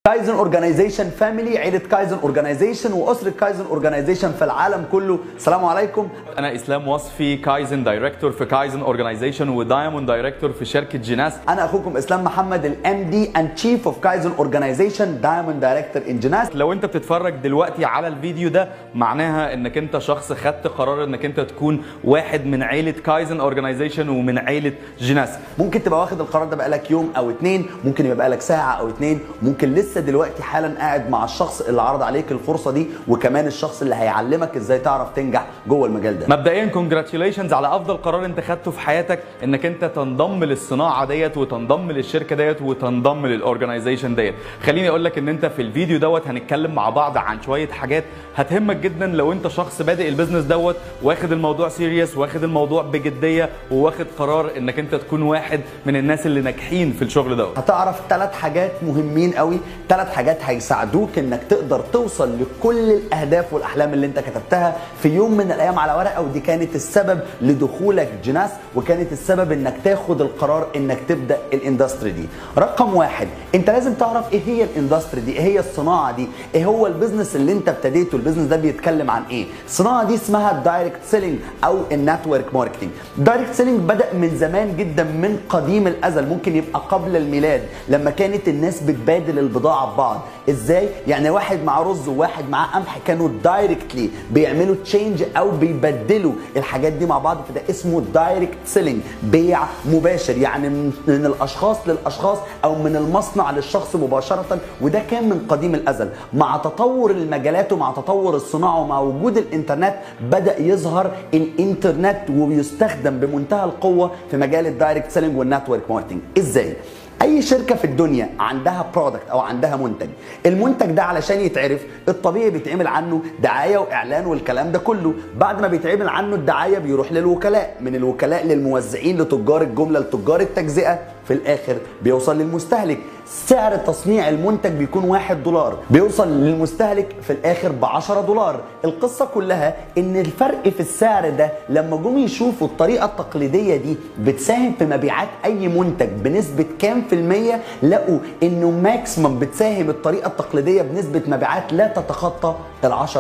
كايزن اورجانيزيشن فاميلي عيله كايزن اورجانيزيشن واسره كايزن اورجانيزيشن في العالم كله السلام عليكم انا اسلام وصفي كايزن دايركتور في كايزن اورجانيزيشن ودايموند دايركتور في شركه جيناس انا اخوكم اسلام محمد الام دي اند تشيف اوف كايزن اورجانيزيشن دايموند دايركتور ان جيناس لو انت بتتفرج دلوقتي على الفيديو ده معناها انك انت شخص خدت قرار انك انت تكون واحد من عيله كايزن اورجانيزيشن ومن عيله جيناس ممكن تبقى واخد القرار ده بقالك يوم او اتنين ممكن يبقى بقالك ساعه او اتنين ممكن لسه دلوقتي حالا قاعد مع الشخص اللي عرض عليك الفرصه دي وكمان الشخص اللي هيعلمك ازاي تعرف تنجح جوه المجال ده مبدئيا كونجراتيوليشنز على افضل قرار انت خدته في حياتك انك انت تنضم للصناعه ديت وتنضم للشركه ديت وتنضم للاورجنايزيشن ديت خليني اقول لك ان انت في الفيديو دوت هنتكلم مع بعض عن شويه حاجات هتهمك جدا لو انت شخص بادئ البيزنس دوت واخد الموضوع سيريس واخد الموضوع بجديه وواخد قرار انك انت تكون واحد من الناس اللي ناجحين في الشغل دوت هتعرف ثلاث حاجات مهمين قوي ثلاث حاجات هيساعدوك انك تقدر توصل لكل الاهداف والاحلام اللي انت كتبتها في يوم من الايام على ورقه ودي كانت السبب لدخولك جناس وكانت السبب انك تاخد القرار انك تبدا الاندستري دي رقم واحد انت لازم تعرف ايه هي الاندستري دي ايه هي الصناعه دي ايه هو البيزنس اللي انت ابتديته البيزنس ده بيتكلم عن ايه الصناعه دي اسمها الدايركت سيلينج او النتورك ماركتنج الدايركت سيلينج بدا من زمان جدا من قديم الازل ممكن يبقى قبل الميلاد لما كانت الناس بتبادل البضاعه ببعض ازاي يعني واحد مع رز وواحد مع قمح كانوا دايركتلي بيعملوا تشينج او بيبدلوا الحاجات دي مع بعض فده اسمه دايركت سيلينج بيع مباشر يعني من من الاشخاص للاشخاص او من المصنع للشخص مباشره وده كان من قديم الازل مع تطور المجالات ومع تطور الصناعه ومع وجود الانترنت بدا يظهر الانترنت وبيستخدم بمنتهى القوه في مجال الدايركت سيلينج والنتورك ماركتنج ازاي اي شركه في الدنيا عندها برودكت او عندها منتج المنتج ده علشان يتعرف الطبيعي بيتعمل عنه دعايه واعلان والكلام ده كله بعد ما بيتعمل عنه الدعايه بيروح للوكلاء من الوكلاء للموزعين لتجار الجمله لتجار التجزئه في الاخر بيوصل للمستهلك سعر تصنيع المنتج بيكون واحد دولار بيوصل للمستهلك في الاخر ب 10 دولار القصه كلها ان الفرق في السعر ده لما جم يشوفوا الطريقه التقليديه دي بتساهم في مبيعات اي منتج بنسبه كام في الميه لقوا انه ماكسيمم بتساهم الطريقه التقليديه بنسبه مبيعات لا تتخطى ال 10%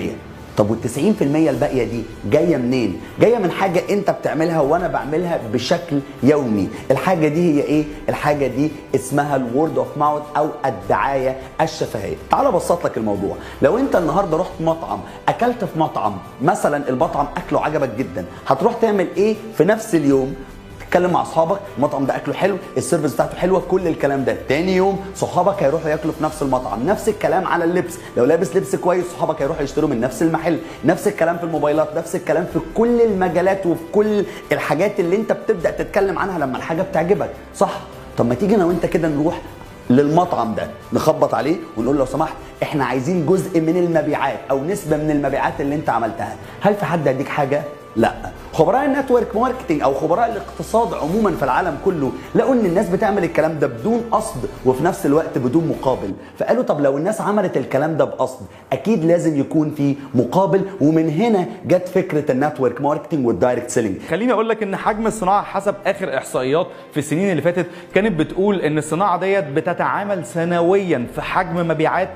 طب وال 90% الباقيه دي جايه منين؟ جايه من حاجه انت بتعملها وانا بعملها بشكل يومي، الحاجه دي هي ايه؟ الحاجه دي اسمها الورد اوف ماوث او الدعايه الشفهيه. تعال ابسط لك الموضوع، لو انت النهارده رحت مطعم، اكلت في مطعم، مثلا المطعم اكله عجبك جدا، هتروح تعمل ايه في نفس اليوم؟ تتكلم مع اصحابك المطعم ده اكله حلو السيرفيس بتاعته حلوه كل الكلام ده تاني يوم صحابك هيروحوا ياكلوا في نفس المطعم نفس الكلام على اللبس لو لابس لبس كويس صحابك هيروحوا يشتروا من نفس المحل نفس الكلام في الموبايلات نفس الكلام في كل المجالات وفي كل الحاجات اللي انت بتبدا تتكلم عنها لما الحاجه بتعجبك صح طب ما تيجي انا وانت كده نروح للمطعم ده نخبط عليه ونقول لو سمحت احنا عايزين جزء من المبيعات او نسبه من المبيعات اللي انت عملتها هل في حد هيديك حاجه لا خبراء النتورك ماركتنج او خبراء الاقتصاد عموما في العالم كله لقوا ان الناس بتعمل الكلام ده بدون قصد وفي نفس الوقت بدون مقابل فقالوا طب لو الناس عملت الكلام ده بقصد اكيد لازم يكون في مقابل ومن هنا جت فكره النتورك ماركتنج والدايركت سيلينج خليني اقول لك ان حجم الصناعه حسب اخر احصائيات في السنين اللي فاتت كانت بتقول ان الصناعه ديت بتتعامل سنويا في حجم مبيعات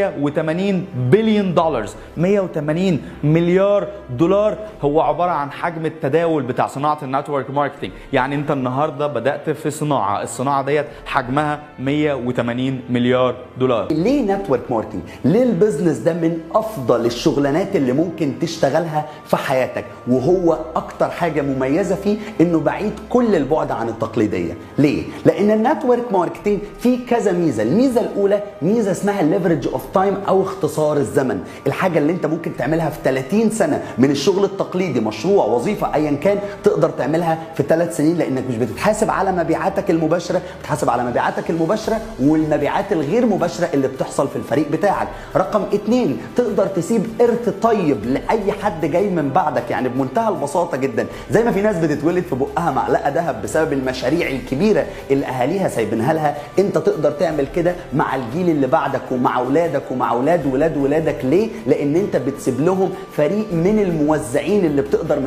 180 بليون دولار 180 مليار دولار هو عباره عن حجم التداول بتاع صناعه النتورك ماركتنج يعني انت النهارده بدات في صناعه الصناعه ديت حجمها 180 مليار دولار ليه نتورك ماركتنج ليه البيزنس ده من افضل الشغلانات اللي ممكن تشتغلها في حياتك وهو اكتر حاجه مميزه فيه انه بعيد كل البعد عن التقليديه ليه لان النتورك ماركتنج فيه كذا ميزه الميزه الاولى ميزه اسمها الليفرج اوف تايم او اختصار الزمن الحاجه اللي انت ممكن تعملها في 30 سنه من الشغل التقليدي مشروع وظيفه ايا كان تقدر تعملها في ثلاث سنين لانك مش بتتحاسب على مبيعاتك المباشره بتحاسب على مبيعاتك المباشره والمبيعات الغير مباشره اللي بتحصل في الفريق بتاعك رقم اتنين تقدر تسيب ارث طيب لاي حد جاي من بعدك يعني بمنتهى البساطه جدا زي ما في ناس بتتولد في بقها معلقه ذهب بسبب المشاريع الكبيره اللي اهاليها سايبينها لها انت تقدر تعمل كده مع الجيل اللي بعدك ومع اولادك ومع اولاد ولاد ولادك ليه لان انت بتسيب لهم فريق من الموزعين اللي بتقدر من خلاله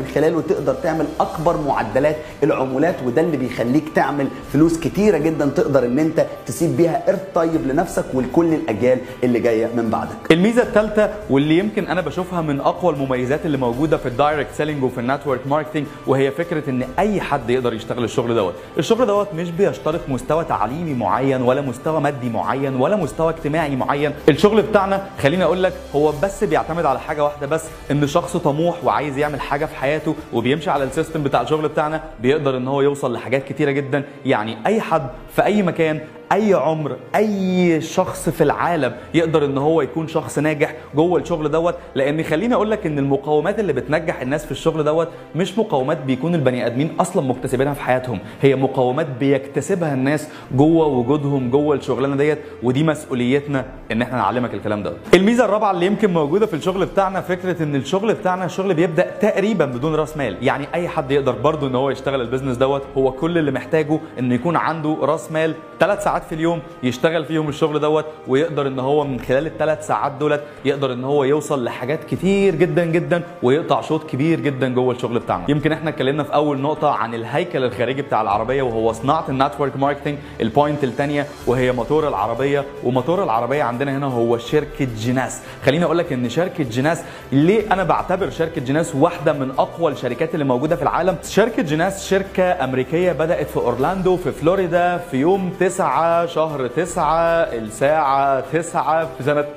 وتقدر تعمل اكبر معدلات العمولات وده اللي بيخليك تعمل فلوس كتيره جدا تقدر ان انت تسيب بيها ارث طيب لنفسك ولكل الاجيال اللي جايه من بعدك الميزه الثالثه واللي يمكن انا بشوفها من اقوى المميزات اللي موجوده في الدايركت سيلينج وفي النتورك ماركتنج وهي فكره ان اي حد يقدر يشتغل الشغل دوت الشغل دوت مش بيشترط مستوى تعليمي معين ولا مستوى مادي معين ولا مستوى اجتماعي معين الشغل بتاعنا خليني اقول لك هو بس بيعتمد على حاجه واحده بس ان شخص طموح وعايز يعمل حاجه في حياته وبيمشي على السيستم بتاع الشغل بتاعنا بيقدر ان هو يوصل لحاجات كتيره جدا يعني اي حد في اي مكان اي عمر اي شخص في العالم يقدر ان هو يكون شخص ناجح جوه الشغل دوت لان خليني اقول لك ان المقومات اللي بتنجح الناس في الشغل دوت مش مقومات بيكون البني ادمين اصلا مكتسبينها في حياتهم هي مقومات بيكتسبها الناس جوه وجودهم جوه الشغلانه ديت ودي مسؤوليتنا ان احنا نعلمك الكلام دوت الميزه الرابعه اللي يمكن موجوده في الشغل بتاعنا فكره ان الشغل بتاعنا الشغل بيبدا تقريبا بدون راس مال يعني اي حد يقدر برضه ان هو يشتغل البيزنس دوت هو كل اللي محتاجه انه يكون عنده راس مال ثلاث ساعات في اليوم يشتغل فيهم الشغل دوت ويقدر ان هو من خلال الثلاث ساعات دولت يقدر ان هو يوصل لحاجات كتير جدا جدا ويقطع شوط كبير جدا جوه الشغل بتاعنا يمكن احنا اتكلمنا في اول نقطه عن الهيكل الخارجي بتاع العربيه وهو صناعه النتورك ماركتنج البوينت الثانيه وهي موتور العربيه وموتور العربيه عندنا هنا هو شركه جيناس خليني اقول لك ان شركه جيناس ليه انا بعتبر شركه جيناس واحده من اقوى الشركات اللي موجوده في العالم شركه جيناس شركه امريكيه بدات في اورلاندو في فلوريدا في يوم 9 شهر 9 الساعة 9 في سنة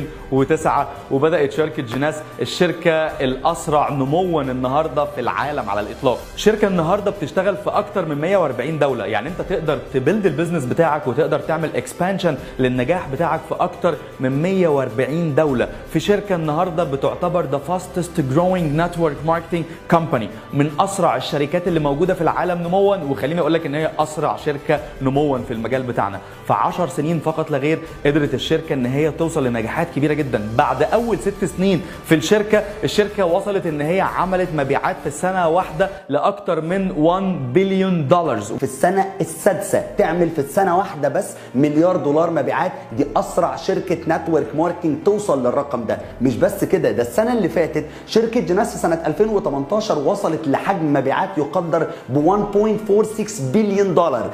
2009 وبدأت شركة جيناس الشركة الأسرع نموا النهاردة في العالم على الإطلاق شركة النهاردة بتشتغل في أكتر من 140 دولة يعني أنت تقدر تبلد البيزنس بتاعك وتقدر تعمل اكسبانشن للنجاح بتاعك في أكتر من 140 دولة في شركة النهاردة بتعتبر the fastest growing network marketing company من أسرع الشركات اللي موجودة في العالم نموا وخليني أقول لك إن هي أسرع شركة نموا في المجال بتاعنا في 10 سنين فقط لا غير قدرت الشركه ان هي توصل لنجاحات كبيره جدا بعد اول ست سنين في الشركه الشركه وصلت ان هي عملت مبيعات في السنه واحده لاكثر من 1 بليون دولار في السنه السادسه تعمل في السنه واحده بس مليار دولار مبيعات دي اسرع شركه نتورك ماركتنج توصل للرقم ده مش بس كده ده السنه اللي فاتت شركه جيناس في سنه 2018 وصلت لحجم مبيعات يقدر ب 1.46 بليون دولار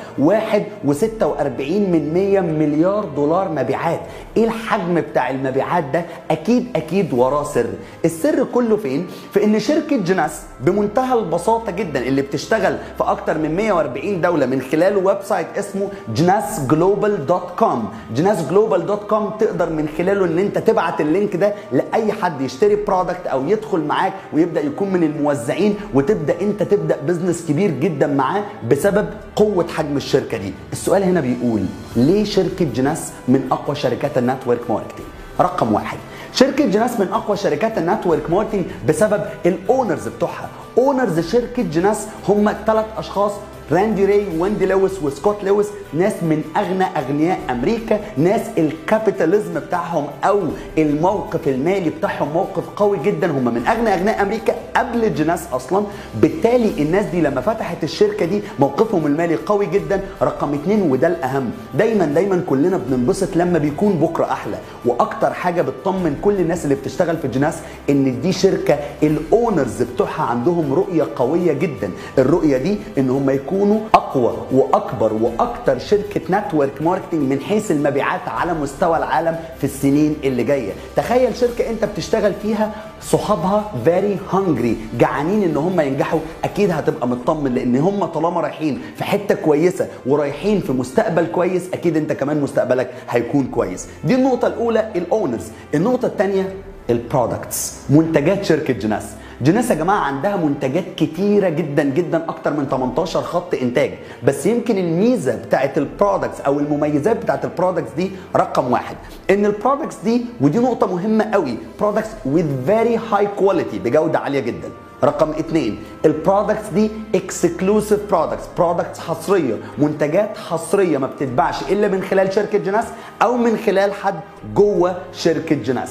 1.46 من 100 مليار دولار مبيعات ايه الحجم بتاع المبيعات ده اكيد اكيد وراه سر السر كله فين في ان شركه جيناس بمنتهى البساطه جدا اللي بتشتغل في اكتر من 140 دوله من خلال ويب سايت اسمه جناس جلوبال دوت كوم جناس جلوبال دوت كوم تقدر من خلاله ان انت تبعت اللينك ده لاي حد يشتري برودكت او يدخل معاك ويبدا يكون من الموزعين وتبدا انت تبدا بزنس كبير جدا معاه بسبب قوه حجم الشركه دي السؤال هنا بيقول ليه شركه جناس من اقوى شركات النتورك ماركتنج رقم واحد شركة جناس من أقوى شركات النتورك ماركتنج بسبب الأونرز بتوعها أونرز شركة جناس هم ثلاث أشخاص راندي راي ويندي لويس وسكوت لويس ناس من اغنى اغنياء امريكا ناس الكابيتاليزم بتاعهم او الموقف المالي بتاعهم موقف قوي جدا هم من اغنى اغنياء امريكا قبل جناس اصلا بالتالي الناس دي لما فتحت الشركه دي موقفهم المالي قوي جدا رقم اتنين وده الاهم دايما دايما كلنا بننبسط لما بيكون بكره احلى واكتر حاجه بتطمن كل الناس اللي بتشتغل في جناس ان دي شركه الاونرز بتوعها عندهم رؤيه قويه جدا الرؤيه دي ان هم يكونوا يكونوا اقوى واكبر واكتر شركه نتورك ماركتنج من حيث المبيعات على مستوى العالم في السنين اللي جايه تخيل شركه انت بتشتغل فيها صحابها فيري هانجري جعانين ان هم ينجحوا اكيد هتبقى مطمن لان هم طالما رايحين في حته كويسه ورايحين في مستقبل كويس اكيد انت كمان مستقبلك هيكون كويس دي النقطه الاولى الاونرز النقطه الثانيه البرودكتس منتجات شركه جناس جناس يا جماعه عندها منتجات كتيره جدا جدا اكتر من 18 خط انتاج بس يمكن الميزه بتاعت البرودكتس او المميزات بتاعت البرودكتس دي رقم واحد ان البرودكتس دي ودي نقطه مهمه قوي برودكتس with very high quality بجوده عاليه جدا رقم اثنين البرودكتس دي اكسكلوسيف برودكتس برودكتس حصريه منتجات حصريه ما بتتباعش الا من خلال شركه جناس او من خلال حد جوه شركه جناس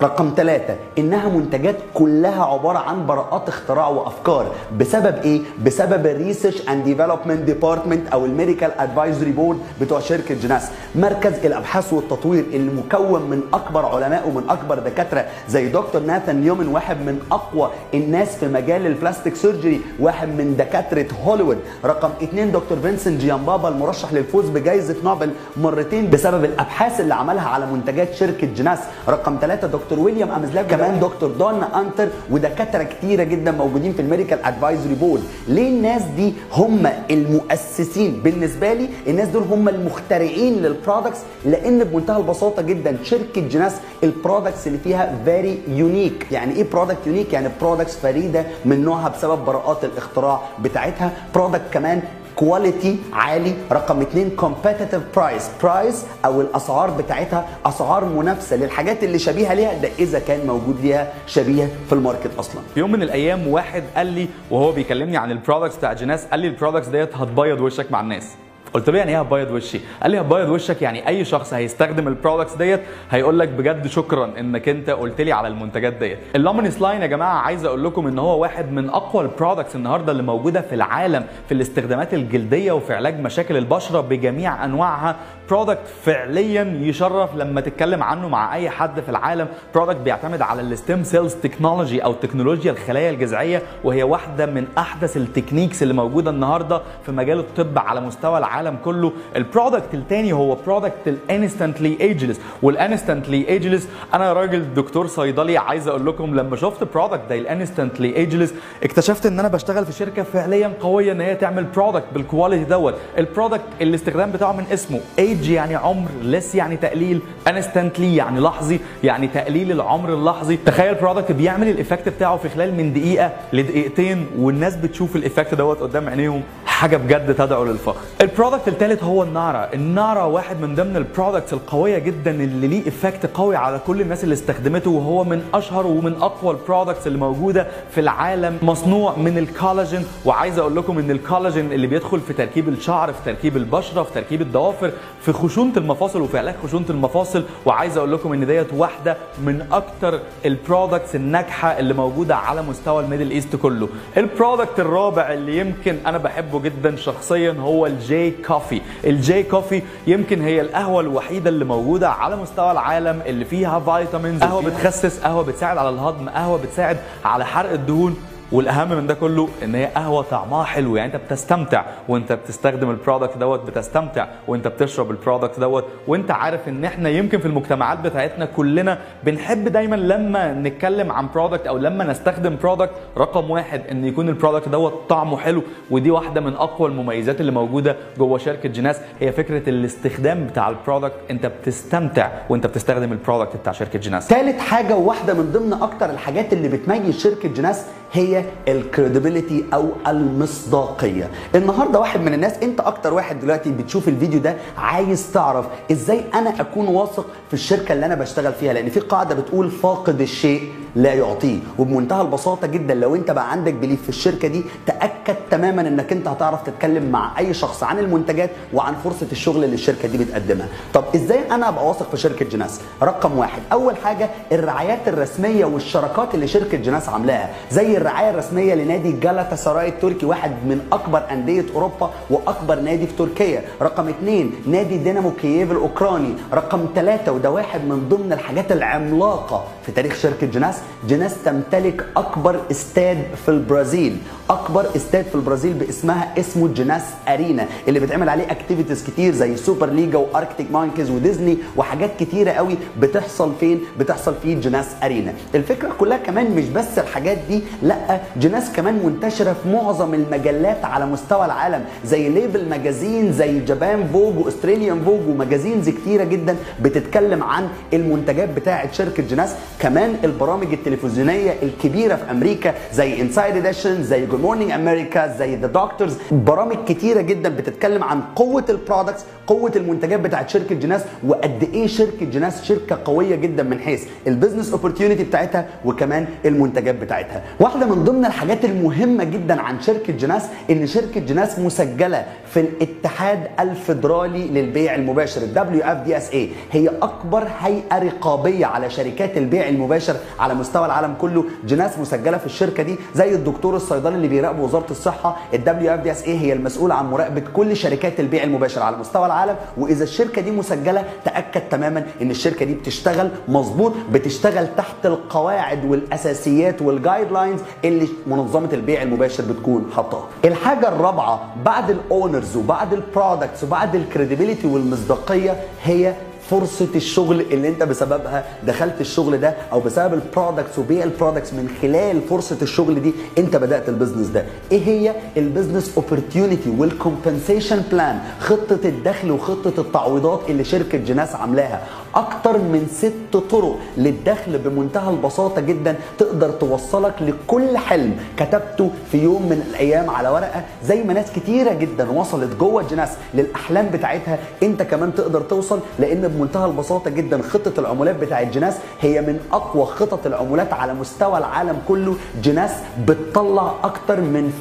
رقم ثلاثة إنها منتجات كلها عبارة عن براءات اختراع وأفكار بسبب إيه؟ بسبب الريسيرش اند ديفلوبمنت ديبارتمنت أو الميديكال ادفايزري بورد بتوع شركة جناس مركز الأبحاث والتطوير اللي مكون من أكبر علماء ومن أكبر دكاترة زي دكتور ناثان نيومن واحد من أقوى الناس في مجال البلاستيك سيرجري واحد من دكاترة هوليوود رقم اثنين دكتور فينسنت جيامبابا المرشح للفوز بجائزة نوبل مرتين بسبب الأبحاث اللي عملها على منتجات شركة جناس رقم ثلاثة دكتور ويليام أمزلاف كمان دكتور دون أنتر ودكاترة كتيرة جدا موجودين في الميديكال ادفايزري بورد ليه الناس دي هم المؤسسين بالنسبة لي الناس دول هم المخترعين للبرودكتس لأن بمنتهى البساطة جدا شركة جناس البرودكتس اللي فيها فيري يونيك يعني ايه برودكت يونيك يعني برودكتس فريدة من نوعها بسبب براءات الاختراع بتاعتها برودكت كمان كواليتي عالي رقم اتنين كومبيتيتيف برايس برايس او الاسعار بتاعتها اسعار منافسه للحاجات اللي شبيهه ليها ده اذا كان موجود ليها شبيه في الماركت اصلا في يوم من الايام واحد قال لي وهو بيكلمني عن البرودكتس بتاع جناس قال لي البرودكتس ديت هتبيض وشك مع الناس قلت له يعني ايه هبيض وشي؟ قال لي هبيض وشك يعني اي شخص هيستخدم البرودكتس ديت هيقول لك بجد شكرا انك انت قلت لي على المنتجات ديت. اللومينس لاين يا جماعه عايز اقول لكم ان هو واحد من اقوى البرودكتس النهارده اللي موجوده في العالم في الاستخدامات الجلديه وفي علاج مشاكل البشره بجميع انواعها برودكت فعليا يشرف لما تتكلم عنه مع اي حد في العالم برودكت بيعتمد على الستيم سيلز تكنولوجي او تكنولوجيا الخلايا الجذعيه وهي واحده من احدث التكنيكس اللي موجوده النهارده في مجال الطب على مستوى العالم كله البرودكت الثاني هو برودكت الانستنتلي ايجلس والانستنتلي ايجلس انا راجل دكتور صيدلي عايز اقول لكم لما شفت برودكت زي الانستنتلي ايجلس اكتشفت ان انا بشتغل في شركه فعليا قويه ان هي تعمل برودكت بالكواليتي دوت البرودكت الاستخدام بتاعه من اسمه ايج يعني عمر لس يعني تقليل انستنتلي يعني لحظي يعني تقليل العمر اللحظي تخيل برودكت بيعمل الايفكت بتاعه في خلال من دقيقه لدقيقتين والناس بتشوف الايفكت دوت قدام عينيهم حاجه بجد تدعو للفخر البرودكت الثالث هو النارا النارا واحد من ضمن البرودكتس القويه جدا اللي ليه افكت قوي على كل الناس اللي استخدمته وهو من اشهر ومن اقوى البرودكتس اللي موجوده في العالم مصنوع من الكولاجين وعايز اقول لكم ان الكولاجين اللي بيدخل في تركيب الشعر في تركيب البشره في تركيب الضوافر في خشونه المفاصل وفي علاج خشونه المفاصل وعايز اقول لكم ان ديت واحده من اكتر البرودكتس الناجحه اللي موجوده على مستوى الميدل ايست كله البرودكت الرابع اللي يمكن انا بحبه جدا شخصيا هو الجي كوفي الجي كوفي يمكن هي القهوه الوحيده اللي موجوده على مستوى العالم اللي فيها فيتامينز قهوه بتخسس قهوه بتساعد على الهضم قهوه بتساعد على حرق الدهون والاهم من ده كله ان هي قهوه طعمها حلو يعني انت بتستمتع وانت بتستخدم البرودكت دوت بتستمتع وانت بتشرب البرودكت دوت وانت عارف ان احنا يمكن في المجتمعات بتاعتنا كلنا بنحب دايما لما نتكلم عن برودكت او لما نستخدم برودكت رقم واحد ان يكون البرودكت دوت طعمه حلو ودي واحده من اقوى المميزات اللي موجوده جوه شركه جناس هي فكره الاستخدام بتاع البرودكت انت بتستمتع وانت بتستخدم البرودكت بتاع شركه جناس ثالث حاجه وواحده من ضمن اكتر الحاجات اللي بتميز شركه جناس هي الكريديبيليتي او المصداقيه النهارده واحد من الناس انت اكتر واحد دلوقتي بتشوف الفيديو ده عايز تعرف ازاي انا اكون واثق في الشركه اللي انا بشتغل فيها لان في قاعده بتقول فاقد الشيء لا يعطيه وبمنتهى البساطه جدا لو انت بقى عندك بليف في الشركه دي تاكد تماما انك انت هتعرف تتكلم مع اي شخص عن المنتجات وعن فرصه الشغل اللي الشركه دي بتقدمها طب ازاي انا ابقى واثق في شركه جناس رقم واحد اول حاجه الرعايات الرسميه والشراكات اللي شركه جناس عاملاها زي الرعايه الرسميه لنادي جالاتا سراي التركي واحد من اكبر انديه اوروبا واكبر نادي في تركيا رقم اثنين نادي دينامو كييف الاوكراني رقم ثلاثة وده واحد من ضمن الحاجات العملاقه في تاريخ شركه جناس جناس تمتلك اكبر استاد في البرازيل اكبر استاد في البرازيل باسمها اسمه جناس ارينا اللي بيتعمل عليه اكتيفيتيز كتير زي سوبر ليجا واركتيك مانكيز وديزني وحاجات كتيره قوي بتحصل فين بتحصل في جناس ارينا الفكره كلها كمان مش بس الحاجات دي لا جناس كمان منتشره في معظم المجلات على مستوى العالم زي ليبل ماجازين زي جابان فوج واستراليان فوج وماجازينز كتيره جدا بتتكلم عن المنتجات بتاعه شركه جناس كمان البرامج التلفزيونيه الكبيره في امريكا زي انسايد اديشن زي جود مورنينج امريكا زي ذا دكتورز برامج كتيره جدا بتتكلم عن قوه البرودكتس قوه المنتجات بتاعت شركه جناس وقد ايه شركه جناس شركه قويه جدا من حيث البيزنس اوبورتيونيتي بتاعتها وكمان المنتجات بتاعتها واحده واحده من ضمن الحاجات المهمه جدا عن شركه جناس ان شركه جناس مسجله في الاتحاد الفيدرالي للبيع المباشر WFDSA هي اكبر هيئه رقابيه على شركات البيع المباشر على مستوى العالم كله جناس مسجله في الشركه دي زي الدكتور الصيدلي اللي بيراقب وزاره الصحه ال WFDSA هي المسؤوله عن مراقبه كل شركات البيع المباشر على مستوى العالم واذا الشركه دي مسجله تاكد تماما ان الشركه دي بتشتغل مظبوط بتشتغل تحت القواعد والاساسيات والجايد لاينز اللي منظمه البيع المباشر بتكون حاطاها الحاجه الرابعه بعد الاونرز وبعد البرودكتس وبعد الكريديبيليتي والمصداقيه هي فرصة الشغل اللي انت بسببها دخلت الشغل ده او بسبب البرودكتس وبيع البرودكتس من خلال فرصة الشغل دي انت بدأت البيزنس ده ايه هي البيزنس اوبورتيونيتي والكومبنسيشن بلان خطة الدخل وخطة التعويضات اللي شركة جناس عاملاها اكتر من ست طرق للدخل بمنتهى البساطة جدا تقدر توصلك لكل حلم كتبته في يوم من الايام على ورقة زي ما ناس كتيرة جدا وصلت جوه جناس للاحلام بتاعتها انت كمان تقدر توصل لان بمنتهى البساطه جدا خطه العمولات بتاعت جناس هي من اقوى خطط العمولات على مستوى العالم كله جناس بتطلع اكتر من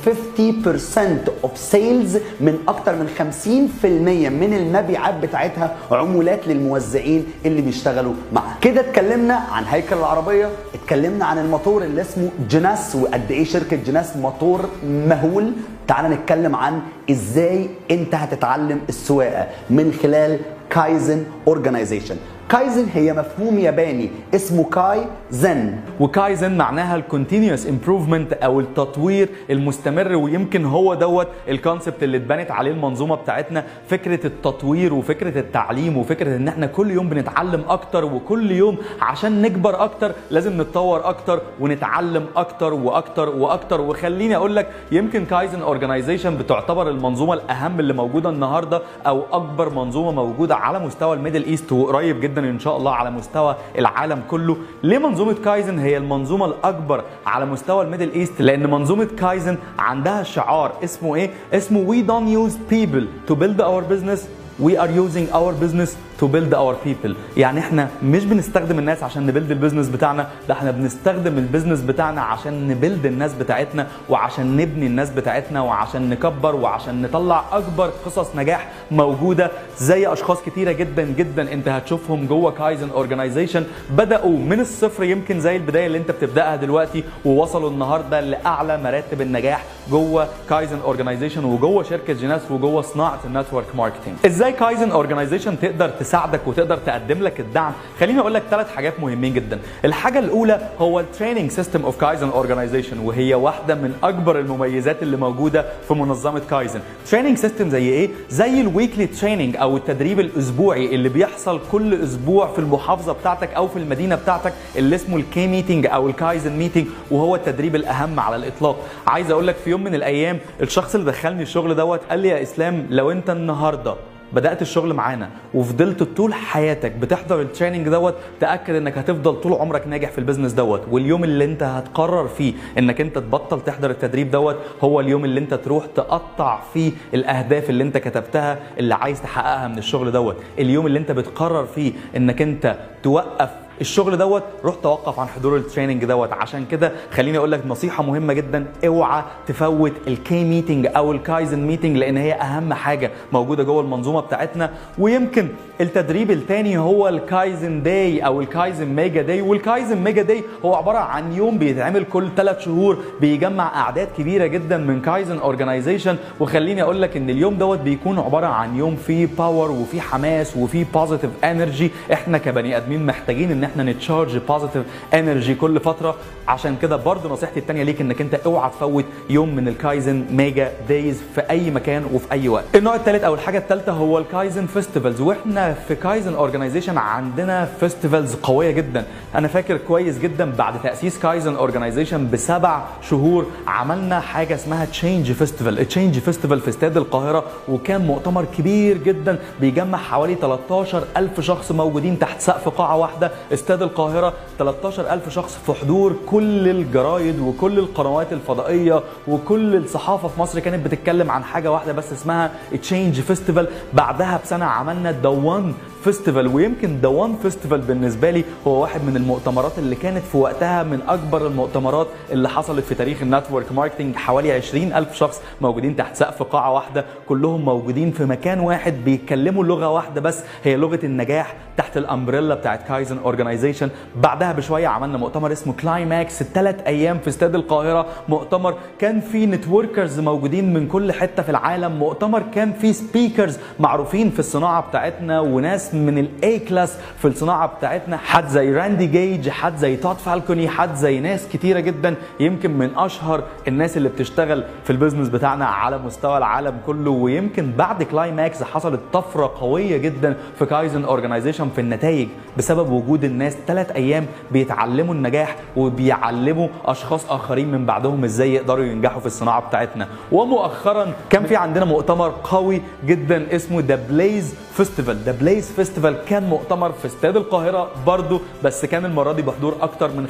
50% اوف سيلز من اكتر من 50% من المبيعات بتاعتها عمولات للموزعين اللي بيشتغلوا معاها كده اتكلمنا عن هيكل العربيه اتكلمنا عن الموتور اللي اسمه جناس وقد ايه شركه جناس موتور مهول تعال نتكلم عن ازاي انت هتتعلم السواقه من خلال كايزن اورجانيزيشن كايزن هي مفهوم ياباني اسمه كاي زن وكايزن معناها الكونتينيوس امبروفمنت او التطوير المستمر ويمكن هو دوت الكونسبت اللي اتبنت عليه المنظومه بتاعتنا فكره التطوير وفكره التعليم وفكره ان احنا كل يوم بنتعلم اكتر وكل يوم عشان نكبر اكتر لازم نتطور اكتر ونتعلم اكتر واكتر واكتر وخليني اقول لك يمكن كايزن اورجانيزيشن بتعتبر المنظومه الاهم اللي موجوده النهارده او اكبر منظومه موجوده على مستوى الميدل ايست وقريب جدا ان شاء الله على مستوى العالم كله ليه منظومه كايزن هي المنظومه الاكبر على مستوى الميدل ايست لان منظومه كايزن عندها شعار اسمه ايه اسمه we don't use people to build our business we are using our business to build our people يعني احنا مش بنستخدم الناس عشان نبلد البيزنس بتاعنا لا احنا بنستخدم البيزنس بتاعنا عشان نبلد الناس بتاعتنا وعشان نبني الناس بتاعتنا وعشان نكبر وعشان نطلع اكبر قصص نجاح موجوده زي اشخاص كتيره جدا جدا انت هتشوفهم جوه كايزن اورجانيزيشن بداوا من الصفر يمكن زي البدايه اللي انت بتبداها دلوقتي ووصلوا النهارده لاعلى مراتب النجاح جوه كايزن اورجانيزيشن وجوه شركه جيناس وجوه صناعه النتورك ماركتنج ازاي كايزن اورجانيزيشن تقدر تساعدك وتقدر تقدم لك الدعم خليني اقول لك ثلاث حاجات مهمين جدا الحاجه الاولى هو التريننج سيستم اوف كايزن اورجانيزيشن وهي واحده من اكبر المميزات اللي موجوده في منظمه كايزن تريننج سيستم زي ايه زي الويكلي تريننج او التدريب الاسبوعي اللي بيحصل كل اسبوع في المحافظه بتاعتك او في المدينه بتاعتك اللي اسمه الكي ميتنج او الكايزن ميتنج وهو التدريب الاهم على الاطلاق عايز اقول لك في يوم من الايام الشخص اللي دخلني الشغل دوت قال لي يا اسلام لو انت النهارده بدات الشغل معانا وفضلت طول حياتك بتحضر التريننج دوت تاكد انك هتفضل طول عمرك ناجح في البيزنس دوت واليوم اللي انت هتقرر فيه انك انت تبطل تحضر التدريب دوت هو اليوم اللي انت تروح تقطع فيه الاهداف اللي انت كتبتها اللي عايز تحققها من الشغل دوت اليوم اللي انت بتقرر فيه انك انت توقف الشغل دوت روح توقف عن حضور التريننج دوت عشان كده خليني اقول لك نصيحه مهمه جدا اوعى تفوت الكي ميتنج او الكايزن ميتنج لان هي اهم حاجه موجوده جوه المنظومه بتاعتنا ويمكن التدريب الثاني هو الكايزن داي او الكايزن ميجا داي والكايزن ميجا داي هو عباره عن يوم بيتعمل كل ثلاث شهور بيجمع اعداد كبيره جدا من كايزن اورجانيزيشن وخليني اقول لك ان اليوم دوت بيكون عباره عن يوم فيه باور وفيه حماس وفيه بوزيتيف انرجي احنا كبني ادمين محتاجين ان احنا نتشارج بوزيتيف انرجي كل فتره عشان كده برضو نصيحتي الثانيه ليك انك انت اوعى تفوت يوم من الكايزن ميجا دايز في اي مكان وفي اي وقت النوع الثالث او الحاجه الثالثه هو الكايزن فيستيفالز واحنا في كايزن اورجانيزيشن عندنا فيستيفالز قويه جدا انا فاكر كويس جدا بعد تاسيس كايزن اورجانيزيشن بسبع شهور عملنا حاجه اسمها تشينج فيستيفال التشينج فيستيفال في استاد القاهره وكان مؤتمر كبير جدا بيجمع حوالي 13000 شخص موجودين تحت سقف قاعه واحده استاد القاهره 13000 شخص في حضور كل الجرايد وكل القنوات الفضائيه وكل الصحافه في مصر كانت بتتكلم عن حاجه واحده بس اسمها تشينج فيستيفال بعدها بسنه عملنا ذا وان فيستيفال ويمكن ذا وان فيستيفال بالنسبه لي هو واحد من المؤتمرات اللي كانت في وقتها من اكبر المؤتمرات اللي حصلت في تاريخ النتورك ماركتنج حوالي 20 الف شخص موجودين تحت سقف قاعه واحده كلهم موجودين في مكان واحد بيتكلموا لغه واحده بس هي لغه النجاح تحت الامبريلا بتاعت كايزن اورجانيزيشن بعدها بشويه عملنا مؤتمر اسمه كلايماكس ثلاث ايام في استاد القاهره مؤتمر كان فيه نتوركرز موجودين من كل حته في العالم مؤتمر كان فيه سبيكرز معروفين في الصناعه بتاعتنا وناس من الاي كلاس في الصناعه بتاعتنا حد زي راندي جيج حد زي تود فالكوني حد زي ناس كتيره جدا يمكن من اشهر الناس اللي بتشتغل في البيزنس بتاعنا على مستوى العالم كله ويمكن بعد كلايماكس حصلت طفره قويه جدا في كايزن اورجانيزيشن في النتائج بسبب وجود الناس ثلاث ايام بيتعلموا النجاح وبيعلموا اشخاص اخرين من بعدهم ازاي يقدروا ينجحوا في الصناعه بتاعتنا ومؤخرا كان في عندنا مؤتمر قوي جدا اسمه ذا بليز فيستيفال ذا بليز فيستيفال كان مؤتمر في استاد القاهره برضو بس كان المره دي بحضور اكتر من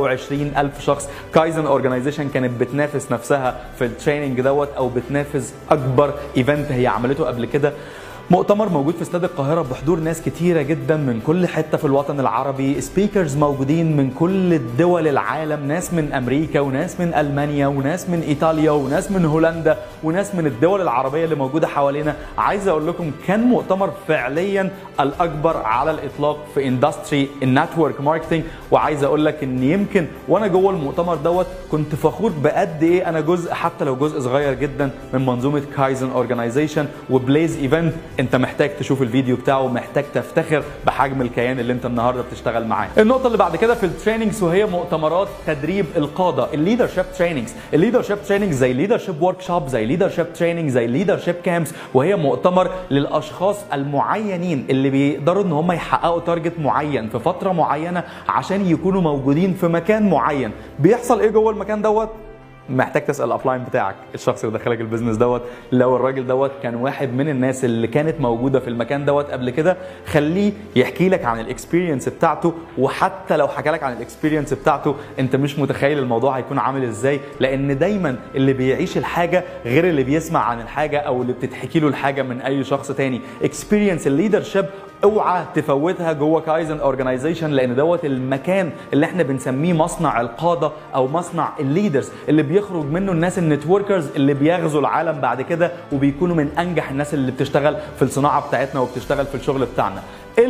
25 الف شخص كايزن اورجانيزيشن كانت بتنافس نفسها في التريننج دوت او بتنافس اكبر ايفنت هي عملته قبل كده مؤتمر موجود في استاد القاهرة بحضور ناس كتيرة جدا من كل حتة في الوطن العربي سبيكرز موجودين من كل دول العالم ناس من أمريكا وناس من ألمانيا وناس من إيطاليا وناس من هولندا وناس من الدول العربية اللي موجودة حوالينا عايز أقول لكم كان مؤتمر فعليا الأكبر على الإطلاق في اندستري النتورك ماركتنج وعايز أقول لك إن يمكن وأنا جوه المؤتمر دوت كنت فخور بقد إيه أنا جزء حتى لو جزء صغير جدا من منظومة كايزن أورجانيزيشن وبليز إيفنت انت محتاج تشوف الفيديو بتاعه محتاج تفتخر بحجم الكيان اللي انت النهارده بتشتغل معاه النقطه اللي بعد كده في التريننجز وهي مؤتمرات تدريب القاده الليدر شيب تريننجز الليدر شيب تريننج زي ليدر شيب ورك شوب زي ليدر شيب تريننج زي ليدر شيب كامبس وهي مؤتمر للاشخاص المعينين اللي بيقدروا ان هم يحققوا تارجت معين في فتره معينه عشان يكونوا موجودين في مكان معين بيحصل ايه جوه المكان دوت محتاج تسال الابلاين بتاعك الشخص اللي دخلك البيزنس دوت لو الراجل دوت كان واحد من الناس اللي كانت موجوده في المكان دوت قبل كده خليه يحكي لك عن الاكسبيرينس بتاعته وحتى لو حكى لك عن الاكسبيرينس بتاعته انت مش متخيل الموضوع هيكون عامل ازاي لان دايما اللي بيعيش الحاجه غير اللي بيسمع عن الحاجه او اللي بتتحكي له الحاجه من اي شخص تاني اكسبيرينس الليدرشيب اوعى تفوتها جوه كايزن اورجانيزيشن لان دوت المكان اللي احنا بنسميه مصنع القاده او مصنع الليدرز اللي بيخرج منه الناس النتوركرز اللي بيغزوا العالم بعد كده وبيكونوا من انجح الناس اللي بتشتغل في الصناعه بتاعتنا وبتشتغل في الشغل بتاعنا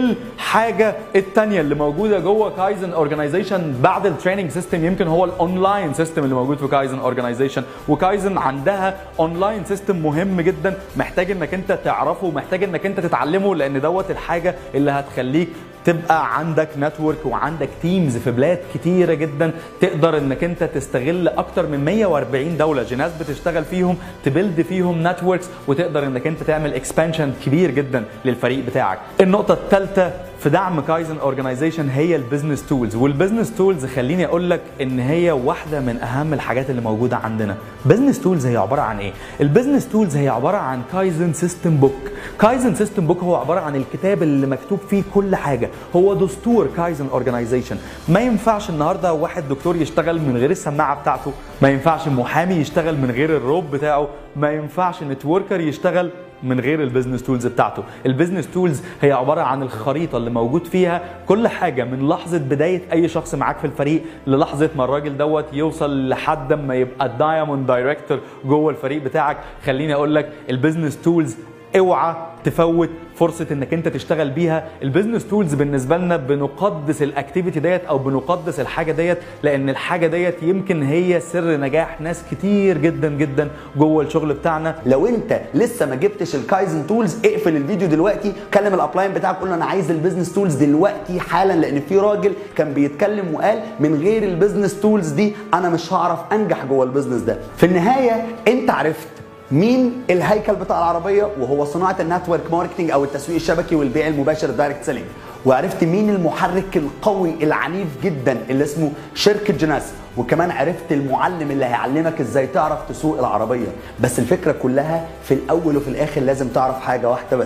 الحاجه الثانيه اللي موجوده جوه كايزن اورجانيزيشن بعد التريننج سيستم يمكن هو الاونلاين سيستم اللي موجود في كايزن اورجانيزيشن وكايزن عندها اونلاين سيستم مهم جدا محتاج انك انت تعرفه ومحتاج انك انت تتعلمه لان دوت الحاجه اللي هتخليك تبقى عندك نتورك وعندك تيمز في بلاد كتيره جدا تقدر انك انت تستغل اكتر من 140 دوله جناس بتشتغل فيهم تبلد فيهم نتوركس وتقدر انك انت تعمل اكسبانشن كبير جدا للفريق بتاعك النقطه الثالثه في دعم كايزن اورجانيزيشن هي البيزنس تولز والبيزنس تولز خليني اقول لك ان هي واحده من اهم الحاجات اللي موجوده عندنا بيزنس تولز هي عباره عن ايه البيزنس تولز هي عباره عن كايزن سيستم بوك كايزن سيستم بوك هو عباره عن الكتاب اللي مكتوب فيه كل حاجه هو دستور كايزن اورجانيزيشن ما ينفعش النهارده واحد دكتور يشتغل من غير السماعه بتاعته ما ينفعش محامي يشتغل من غير الروب بتاعه ما ينفعش نتوركر يشتغل من غير البيزنس تولز بتاعته البيزنس تولز هي عباره عن الخريطه اللي موجود فيها كل حاجه من لحظه بدايه اي شخص معاك في الفريق للحظه ما الراجل دوت يوصل لحد ما يبقى الدايموند دايركتور جوه الفريق بتاعك خليني اقول لك البيزنس تولز اوعى تفوت فرصه انك انت تشتغل بيها البيزنس تولز بالنسبه لنا بنقدس الاكتيفيتي ديت او بنقدس الحاجه ديت لان الحاجه ديت يمكن هي سر نجاح ناس كتير جدا جدا جوه الشغل بتاعنا لو انت لسه ما جبتش الكايزن تولز اقفل الفيديو دلوقتي كلم الابلاين بتاعك قول له انا عايز البيزنس تولز دلوقتي حالا لان في راجل كان بيتكلم وقال من غير البيزنس تولز دي انا مش هعرف انجح جوه البيزنس ده في النهايه انت عرفت مين الهيكل بتاع العربيه وهو صناعه النتورك ماركتنج او التسويق الشبكي والبيع المباشر الدايركت سيلينج وعرفت مين المحرك القوي العنيف جدا اللي اسمه شركه جناس وكمان عرفت المعلم اللي هيعلمك ازاي تعرف تسوق العربيه بس الفكره كلها في الاول وفي الاخر لازم تعرف حاجه واحده بس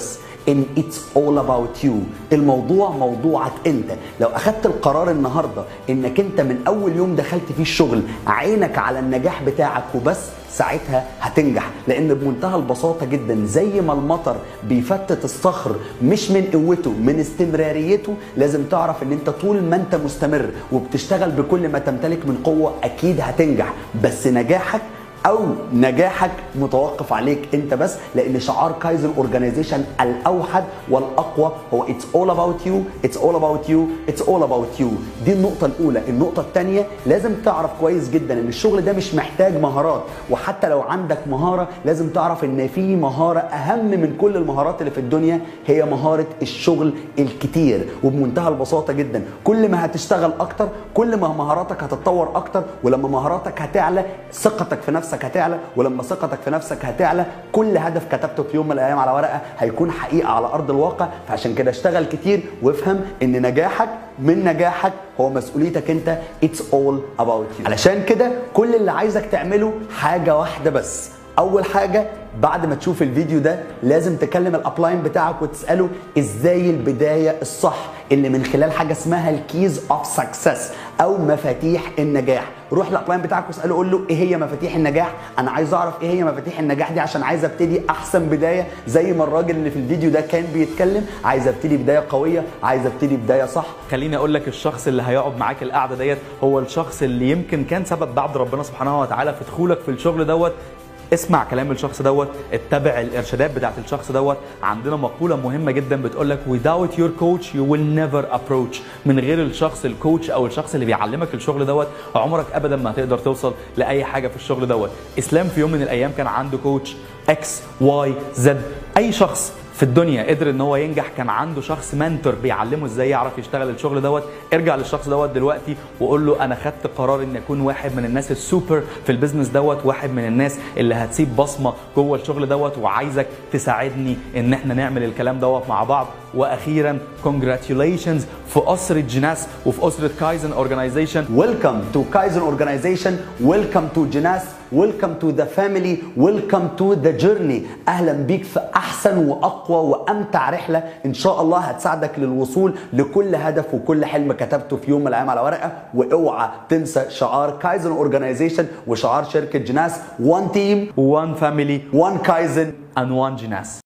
ان اتس اول اباوت يو الموضوع موضوعك انت لو اخدت القرار النهارده انك انت من اول يوم دخلت فيه الشغل عينك على النجاح بتاعك وبس ساعتها هتنجح لان بمنتهى البساطه جدا زي ما المطر بيفتت الصخر مش من قوته من استمراريته لازم تعرف ان انت طول ما انت مستمر وبتشتغل بكل ما تمتلك من قوه اكيد هتنجح بس نجاحك او نجاحك متوقف عليك انت بس لان شعار كايزن اورجانيزيشن الاوحد والاقوى هو اتس اول اباوت يو اتس اول اباوت يو اتس اول اباوت يو دي النقطه الاولى النقطه الثانيه لازم تعرف كويس جدا ان الشغل ده مش محتاج مهارات وحتى لو عندك مهاره لازم تعرف ان في مهاره اهم من كل المهارات اللي في الدنيا هي مهاره الشغل الكتير وبمنتهى البساطه جدا كل ما هتشتغل اكتر كل ما مهاراتك هتتطور اكتر ولما مهاراتك هتعلى ثقتك في نفسك نفسك هتعلى ولما ثقتك في نفسك هتعلى كل هدف كتبته في يوم من الايام على ورقه هيكون حقيقه على ارض الواقع فعشان كده اشتغل كتير وافهم ان نجاحك من نجاحك هو مسؤوليتك انت اتس اول اباوت يو علشان كده كل اللي عايزك تعمله حاجه واحده بس اول حاجه بعد ما تشوف الفيديو ده لازم تكلم الابلاين بتاعك وتساله ازاي البدايه الصح اللي من خلال حاجه اسمها الكيز اوف سكسس او مفاتيح النجاح روح للابلاين بتاعك واساله قول له ايه هي مفاتيح النجاح انا عايز اعرف ايه هي مفاتيح النجاح دي عشان عايز ابتدي احسن بدايه زي ما الراجل اللي في الفيديو ده كان بيتكلم عايز ابتدي بدايه قويه عايز ابتدي بدايه صح خليني اقول لك الشخص اللي هيقعد معاك القعده ديت هو الشخص اللي يمكن كان سبب بعد ربنا سبحانه وتعالى في دخولك في الشغل دوت اسمع كلام الشخص دوت اتبع الارشادات بتاعت الشخص دوت عندنا مقوله مهمه جدا بتقول لك without your coach you will never approach من غير الشخص الكوتش او الشخص اللي بيعلمك الشغل دوت عمرك ابدا ما هتقدر توصل لاي حاجه في الشغل دوت اسلام في يوم من الايام كان عنده كوتش اكس واي زد اي شخص في الدنيا قدر ان هو ينجح كان عنده شخص منتور بيعلمه ازاي يعرف يشتغل الشغل دوت ارجع للشخص دوت دلوقتي وقول له انا خدت قرار ان اكون واحد من الناس السوبر في البيزنس دوت واحد من الناس اللي هتسيب بصمه جوه الشغل دوت وعايزك تساعدني ان احنا نعمل الكلام دوت مع بعض واخيرا كونجراتيوليشنز في اسره جناس وفي اسره كايزن اورجانيزيشن ويلكم تو كايزن اورجانيزيشن ويلكم تو جناس ويلكم تو ذا فاميلي ويلكم تو ذا جيرني اهلا بيك في احسن واقوى وامتع رحله ان شاء الله هتساعدك للوصول لكل هدف وكل حلم كتبته في يوم من الايام على ورقه واوعى تنسى شعار كايزن اورجانيزيشن وشعار شركه جناس وان تيم وان فاميلي وان كايزن and one جناس